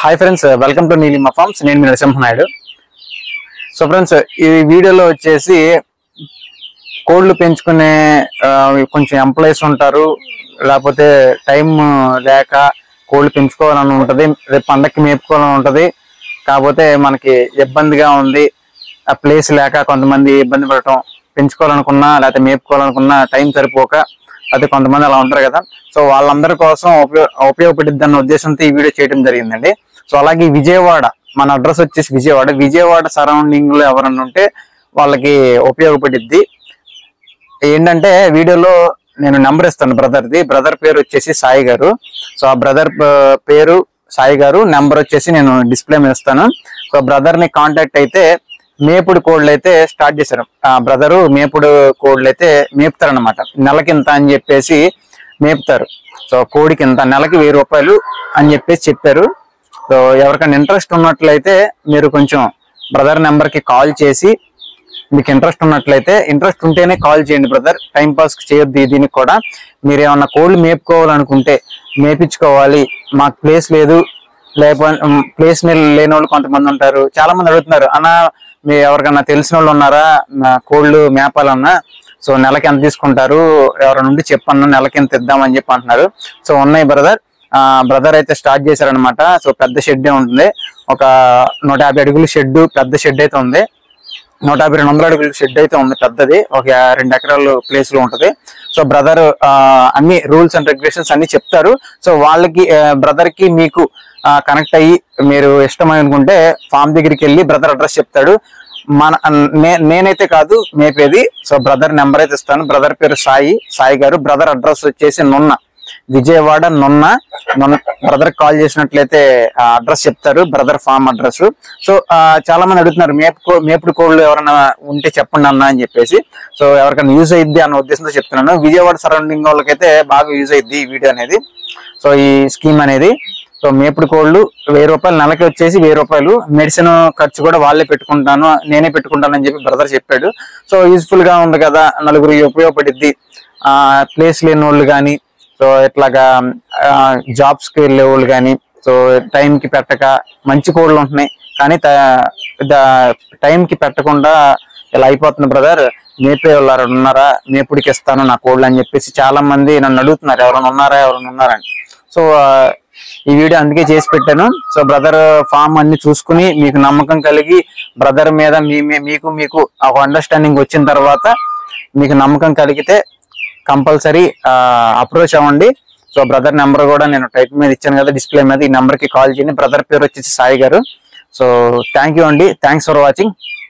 hi friends welcome to Neelima Farms నేను మీ Narasimha Naidu so friends ఈ వీడియోలో వచ్చేసి కోళ్ళు పెంచుకునే ఆ, కొంచెం ఎంప్లాయీస్ ఉంటారు లేకపోతే టైం లేక కోళ్ళు పెంచుకోవాలని ఉంటది రేపు పండక్కి మేపుకోవాలని ఉంటది కాకపోతే మనకి ఇబ్బందిగా ఉంది ఆ ప్లేస్ లేక కొంతమంది ఇబ్బంది పడటం పెంచుకోవాలనుకున్నా లేకపోతే మేపుకోవాలనుకున్నా టైం సరిపోక అయితే కొంతమంది అలా ఉంటారు కదా సో వాళ్ళందరి కోసం ఉపయోగ ఉపయోగపడిద్ది అన్న ఉద్దేశంతో ఈ వీడియో చేయడం జరిగిందండి సో అలాగే ఈ విజయవాడ మన అడ్రస్ వచ్చేసి విజయవాడ విజయవాడ సరౌండింగ్ లో ఎవరన్నా ఉంటే వాళ్ళకి ఉపయోగపడిద్ది ఏంటంటే వీడియోలో నేను నెంబర్ ఇస్తాను బ్రదర్ ది బ్రదర్ పేరు వచ్చేసి సాయి గారు సో ఆ బ్రదర్ పేరు సాయి గారు నెంబర్ వచ్చేసి నేను డిస్ప్లే మీద ఇస్తాను సో బ్రదర్ ని కాంటాక్ట్ అయితే మేపుడు కోళ్ళు అయితే స్టార్ట్ చేశారు ఆ బ్రదరు మేపుడు కోళ్ళు అయితే మేపుతారనమాట నెలకింత అని చెప్పేసి మేపుతారు సో కోడికి ఇంత నెలకి వెయ్యి రూపాయలు అని చెప్పేసి చెప్పారు సో ఎవరికైనా ఇంట్రెస్ట్ ఉన్నట్లయితే మీరు కొంచెం బ్రదర్ నెంబర్ కి కాల్ చేసి మీకు ఇంట్రెస్ట్ ఉన్నట్లయితే ఇంట్రెస్ట్ ఉంటేనే కాల్ చేయండి బ్రదర్ టైం పాస్ చేయొద్దు దీనికి కూడా మీరు ఏమన్నా కోళ్ళు మేపుకోవాలనుకుంటే మేపించుకోవాలి మాకు ప్లేస్ లేదు లేకపోతే ప్లేస్ లేని వాళ్ళు కొంతమంది ఉంటారు చాలా మంది అడుగుతున్నారు అన్న మీ ఎవరికన్నా తెలిసిన వాళ్ళు ఉన్నారా నా కోళ్ళు మేపాలన్నా సో నెలకి ఎంత తీసుకుంటారు ఎవరి నుండి చెప్పన్నా నెలకి ఎంత ఇద్దామని చెప్పి అంటున్నారు సో ఉన్నాయి బ్రదర్ బ్రదర్ అయితే స్టార్ట్ చేశారనమాట సో పెద్ద షెడ్ ఉంటుంది ఒక నూట యాభై అడుగుల షెడ్ పెద్ద షెడ్ అయితే ఉంది నూట యాభై రెండు వందల అడుగుల షెడ్ అయితే ఉంది పెద్దది ఒక రెండు ఎకరాలు ప్లేస్ లో ఉంటది సో బ్రదర్ అన్ని రూల్స్ అండ్ రెగ్యులేషన్స్ అన్ని చెప్తారు సో వాళ్ళకి బ్రదర్ కి మీకు కనెక్ట్ అయ్యి మీరు ఇష్టమై అనుకుంటే ఫామ్ దగ్గరికి వెళ్ళి బ్రదర్ అడ్రస్ చెప్తాడు మన నే- నేనైతే కాదు మేపేది సో బ్రదర్ నెంబర్ అయితే ఇస్తాను బ్రదర్ పేరు సాయి సాయి గారు బ్రదర్ అడ్రస్ వచ్చేసి నున్న విజయవాడ నున్న నున్న బ్రదర్ కాల్ చేసినట్లయితే అడ్రస్ చెప్తారు బ్రదర్ ఫామ్ అడ్రస్ సో ఆ, చాలా మంది అడుగుతున్నారు మేపు మేపుడు కోళ్ళు ఎవరైనా ఉంటే చెప్పండి అన్న అని చెప్పేసి సో ఎవరికైనా యూజ్ అయ్యిద్ది అన్న ఉద్దేశంతో చెప్తున్నాను విజయవాడ సరౌండింగ్ వాళ్ళకైతే బాగా యూజ్ అయ్యిద్ది ఈ వీడియో అనేది సో ఈ స్కీమ్ అనేది సో మేపుడు కోళ్ళు వెయ్యి రూపాయలు నెలకి వచ్చేసి వెయ్యి రూపాయలు మెడిసిన్ ఖర్చు కూడా వాళ్ళే పెట్టుకుంటాను నేనే పెట్టుకుంటాను అని చెప్పి బ్రదర్ చెప్పాడు సో యూస్ఫుల్ గా ఉంది కదా నలుగురు ఉపయోగపడిద్ది ఆ ప్లేస్ లేని వాళ్ళు కానీ సో ఇట్లాగా జాబ్స్ కి వెళ్ళే వాళ్ళు కానీ సో టైం కి పెట్టక మంచి కోళ్ళు ఉంటున్నాయి కానీ టైం కి పెట్టకుండా ఇలా అయిపోతుంది బ్రదర్ మేపే వాళ్ళు ఎవరైనా ఉన్నారా మేపుడికి ఇస్తాను నా కోళ్ళు అని చెప్పేసి చాలా మంది నన్ను అడుగుతున్నారు ఎవరైనా ఉన్నారా ఎవరైనా ఉన్నారా అని సో ఆ, ఈ వీడియో అందుకే చేసి పెట్టాను సో బ్రదర్ ఫామ్ అన్ని చూసుకుని మీకు నమ్మకం కలిగి బ్రదర్ మీద మీ మీ- మీకు మీకు ఒక అండర్స్టాండింగ్ వచ్చిన తర్వాత మీకు నమ్మకం కలిగితే కంపల్సరీ అప్రోచ్ అవ్వండి సో బ్రదర్ నెంబర్ కూడా నేను టైప్ మీద ఇచ్చాను కదా డిస్ప్లే మీద ఈ నెంబర్ కి కాల్ చేయండి బ్రదర్ పేరు వచ్చేసి సాయి గారు సో థ్యాంక్ యూ అండి థ్యాంక్స్ ఫర్ వాచింగ్